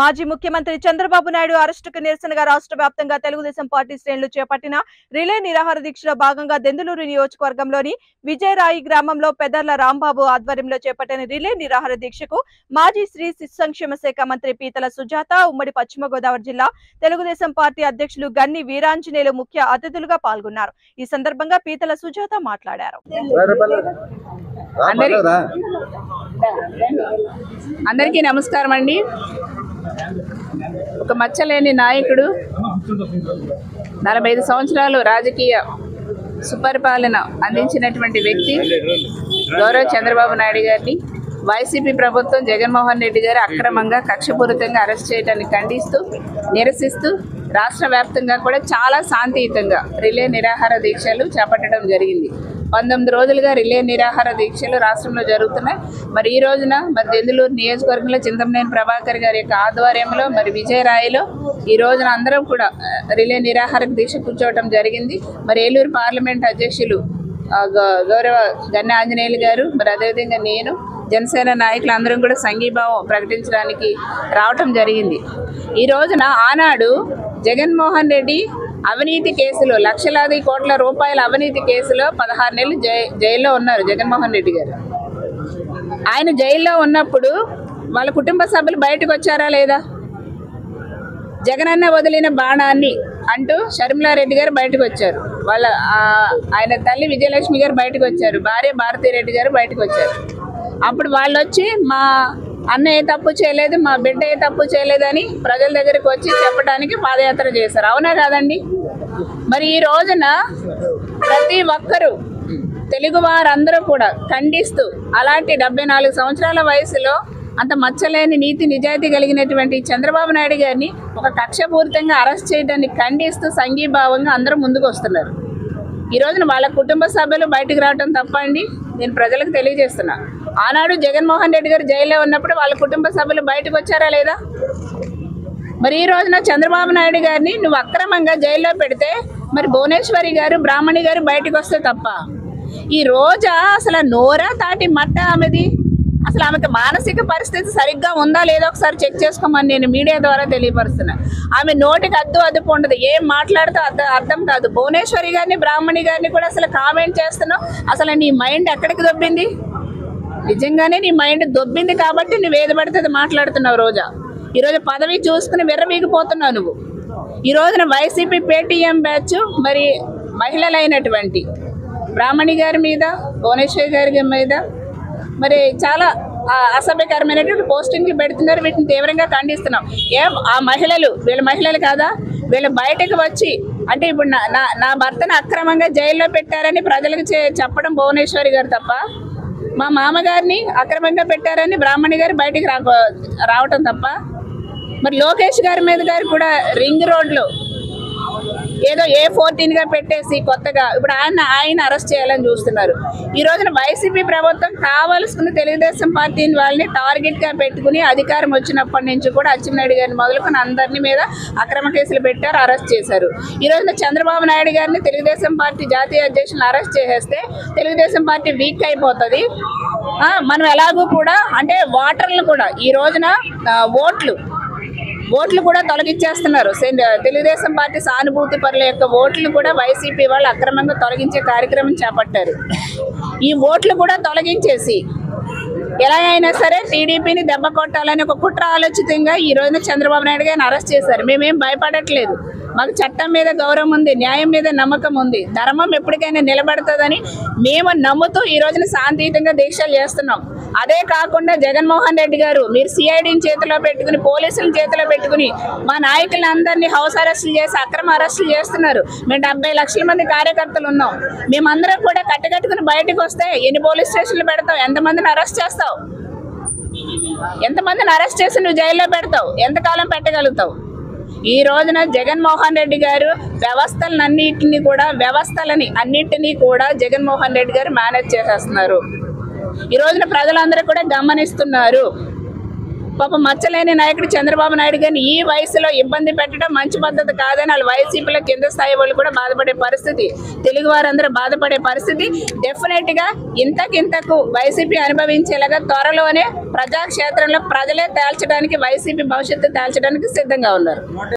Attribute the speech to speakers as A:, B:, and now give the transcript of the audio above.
A: మాజీ ముఖ్యమంత్రి చంద్రబాబు నాయుడు అరెస్టుకు నిరసనగా రాష్ట్ర వ్యాప్తంగా తెలుగుదేశం పార్టీ శ్రేణులు చేపట్టిన రిలే నిరాహార దీక్షలో భాగంగా దెందులూరు నియోజకవర్గంలోని విజయరాయి గ్రామంలో పెదర్ల రాంబాబు ఆధ్వర్యంలో చేపట్టిన రిలే నిరాహార దీక్షకు మాజీ శ్రీ శిశు సంక్షేమ శాఖ మంత్రి పీతల సుజాత ఉమ్మడి పశ్చిమ గోదావరి జిల్లా తెలుగుదేశం పార్టీ అధ్యక్షులు గన్ని వీరాంజనేయులు ముఖ్య అతిథులుగా పాల్గొన్నారు ఈ సందర్భంగా పీతల సుజాత మాట్లాడారు
B: అందరి- అందరికీ నమస్కారం అండి ఒక మచ్చలేని నాయకుడు నలభై ఐదు సంవత్సరాలు రాజకీయ సుపరిపాలన అందించినటువంటి వ్యక్తి గౌరవ చంద్రబాబు నాయుడు గారిని వైసీపీ ప్రభుత్వం జగన్మోహన్ రెడ్డి గారు అక్రమంగా కక్షపూరితంగా అరెస్ట్ చేయడాన్ని ఖండిస్తూ నిరసిస్తూ రాష్ట్ర వ్యాప్తంగా కూడా చాలా శాంతియుతంగా రిలే నిరాహార దీక్షలు చేపట్టడం జరిగింది పంతొమ్మిది రోజులుగా రిలే నిరాహార దీక్షలు రాష్ట్రంలో జరుగుతున్నాయి మరి ఈ రోజున మరి దెందులూరు నియోజకవర్గంలో చింతమనేని ప్రభాకర్ గారి యొక్క ఆధ్వర్యంలో మరి విజయరాయిలో ఈ రోజున అందరం కూడా ఆ, రిలే నిరాహార దీక్ష కూర్చోవటం జరిగింది మరి ఏలూరు పార్లమెంట్ అధ్యక్షులు ఆ, గౌ- గౌరవ గన్న ఆంజనేయులు గారు మరి అదేవిధంగా నేను జనసేన నాయకులు అందరం కూడా సంఘీభావం ప్రకటించడానికి రావటం జరిగింది ఈ రోజున ఆనాడు జగన్మోహన్ రెడ్డి అవినీతి కేసులో లక్షలాది కోట్ల రూపాయల అవినీతి కేసులో పదహారు నెలలు జై జైల్లో ఉన్నారు జగన్మోహన్ రెడ్డి గారు ఆయన జైల్లో ఉన్నప్పుడు వాళ్ళ కుటుంబ సభ్యులు బయటకు వచ్చారా లేదా జగనన్న వదిలిన బాణాన్ని అంటూ షర్మిలారెడ్డి గారు బయటకు వచ్చారు వాళ్ళ ఆ, ఆయన తల్లి విజయలక్ష్మి గారు బయటకు వచ్చారు భార్య భారతీరెడ్డి గారు బయటకు వచ్చారు అప్పుడు వాళ్ళు వచ్చి మా అన్న ఏ తప్పు చేయలేదు మా బిడ్డ ఏ తప్పు చేయలేదని ప్రజల దగ్గరికి వచ్చి చెప్పడానికి పాదయాత్ర చేశారు అవునా కాదండి మరి ఈ రోజున ప్రతి ఒక్కరూ తెలుగు వారందరూ కూడా ఖండిస్తూ అలాంటి డెబ్బై నాలుగు సంవత్సరాల వయసులో అంత మచ్చలేని నీతి నిజాయితీ కలిగినటువంటి చంద్రబాబు నాయుడు గారిని ఒక కక్షపూరితంగా అరెస్ట్ చేయడాన్ని ఖండిస్తూ సంఘీభావంగా అందరూ ముందుకు వస్తున్నారు ఈ రోజున వాళ్ళ కుటుంబ సభ్యులు బయటకు రావడం తప్ప అండి నేను ప్రజలకు తెలియజేస్తున్నా ఆనాడు జగన్మోహన్ రెడ్డి గారు జైల్లో ఉన్నప్పుడు వాళ్ళ కుటుంబ సభ్యులు బయటకు వచ్చారా లేదా మరి ఈ రోజున చంద్రబాబు నాయుడు గారిని నువ్వు అక్రమంగా జైల్లో పెడితే మరి భువనేశ్వరి గారు బ్రాహ్మణి గారు బయటకు వస్తే తప్ప ఈ రోజా అసలు నోరా తాటి మట్ట ఆమెది అసలు ఆమెకి మానసిక పరిస్థితి సరిగ్గా ఉందా లేదో ఒకసారి చెక్ చేసుకోమని నేను మీడియా ద్వారా తెలియపరుస్తున్నా ఆమె నోటికి అద్దు అదుపు ఉండదు ఏం మాట్లాడితే అర్థం అర్థం కాదు భువనేశ్వరి గారిని బ్రాహ్మణి గారిని కూడా అసలు కామెంట్ చేస్తున్నావు అసలు నీ మైండ్ ఎక్కడికి దొబ్బింది నిజంగానే నీ మైండ్ దొబ్బింది కాబట్టి నువ్వు ఏది పడితే అది మాట్లాడుతున్నావు రోజా ఈరోజు పదవి చూసుకుని విర్రవీగిపోతున్నావు నువ్వు ఈ రోజున వైసీపీ పేటీఎం బ్యాచ్ మరి మహిళలైనటువంటి బ్రాహ్మణి గారి మీద భువనేశ్వరి గారి మీద మరి చాలా ఆ, అసభ్యకరమైనటువంటి పోస్టింగ్లు పెడుతున్నారు వీటిని తీవ్రంగా ఖండిస్తున్నాం ఏం ఆ మహిళలు వీళ్ళ మహిళలు కాదా వీళ్ళు బయటకు వచ్చి అంటే ఇప్పుడు నా నా నా భర్తను అక్రమంగా జైల్లో పెట్టారని ప్రజలకు చే- చెప్పడం భువనేశ్వరి గారు తప్ప మా మామగారిని అక్రమంగా పెట్టారని బ్రాహ్మణి గారు బయటికి రా రావటం తప్ప మరి లోకేష్ గారి మీద గారు కూడా రింగ్ రోడ్లో ఏదో ఏ ఫోర్టీన్ గా పెట్టేసి కొత్తగా ఇప్పుడు ఆయన ఆయన అరెస్ట్ చేయాలని చూస్తున్నారు ఈ రోజున వైసీపీ ప్రభుత్వం కావాల్సిన తెలుగుదేశం పార్టీ వాళ్ళని టార్గెట్ గా పెట్టుకుని అధికారం వచ్చినప్పటి నుంచి కూడా అచ్చెన్నాయుడు గారిని మొదలుకొని అందరినీ మీద అక్రమ కేసులు పెట్టారు అరెస్ట్ చేశారు ఈ రోజున చంద్రబాబు నాయుడు గారిని తెలుగుదేశం పార్టీ జాతీయ అధ్యక్షులను అరెస్ట్ చేసేస్తే తెలుగుదేశం పార్టీ వీక్ అయిపోతుంది ఆ, మనం ఎలాగూ కూడా అంటే ఓటర్లను కూడా ఈ రోజున ఆ, ఓట్లు ఓట్లు కూడా తొలగించేస్తున్నారు సెన్- తెలుగుదేశం పార్టీ సానుభూతి పరుల యొక్క ఓట్లు కూడా వైసీపీ వాళ్ళు అక్రమంగా తొలగించే కార్యక్రమం చేపట్టారు ఈ ఓట్లు కూడా తొలగించేసి ఎలా అయినా సరే టీడీపీని దెబ్బ కొట్టాలని ఒక కుట్ర ఆలోచితంగా ఈ రోజున చంద్రబాబు నాయుడు గారిని అరెస్ట్ చేశారు మేమేం భయపడట్లేదు మాకు చట్టం మీద గౌరవం ఉంది న్యాయం మీద నమ్మకం ఉంది ధర్మం ఎప్పటికైనా నిలబడుతుందని మేము నమ్ముతూ ఈ రోజున శాంతియుతంగా దీక్షలు చేస్తున్నాం అదే కాకుండా జగన్మోహన్ రెడ్డి గారు మీరు సిఐడిని చేతిలో పెట్టుకుని పోలీసులను చేతిలో పెట్టుకుని మా నాయకులందరినీ అందరినీ హౌస్ అరెస్టులు చేసి అక్రమ అరెస్టులు చేస్తున్నారు మేము డెబ్బై లక్షల మంది కార్యకర్తలు ఉన్నాం మేమందరం కూడా కట్టకట్టుకుని బయటకు వస్తే ఎన్ని పోలీస్ స్టేషన్లు పెడతావు ఎంతమందిని అరెస్ట్ చేస్తావు ఎంతమందిని అరెస్ట్ చేసి నువ్వు జైల్లో పెడతావు ఎంతకాలం పెట్టగలుగుతావు ఈ రోజున జగన్మోహన్ రెడ్డి గారు వ్యవస్థలన్నింటినీ కూడా వ్యవస్థలని అన్నిటినీ కూడా జగన్మోహన్ రెడ్డి గారు మేనేజ్ చేసేస్తున్నారు ఈ రోజున ప్రజలందరూ కూడా గమనిస్తున్నారు పాప మచ్చలేని నాయకుడు చంద్రబాబు నాయుడు గారిని ఈ వయసులో ఇబ్బంది పెట్టడం మంచి పద్ధతి కాదని వాళ్ళు వైసీపీలో కింద స్థాయి వాళ్ళు కూడా బాధపడే పరిస్థితి తెలుగు వారందరూ బాధపడే పరిస్థితి డెఫినెట్ గా ఇంతకింతకు వైసీపీ అనుభవించేలాగా త్వరలోనే ప్రజాక్షేత్రంలో ప్రజలే తేల్చడానికి వైసీపీ భవిష్యత్తు తేల్చడానికి సిద్ధంగా ఉన్నారు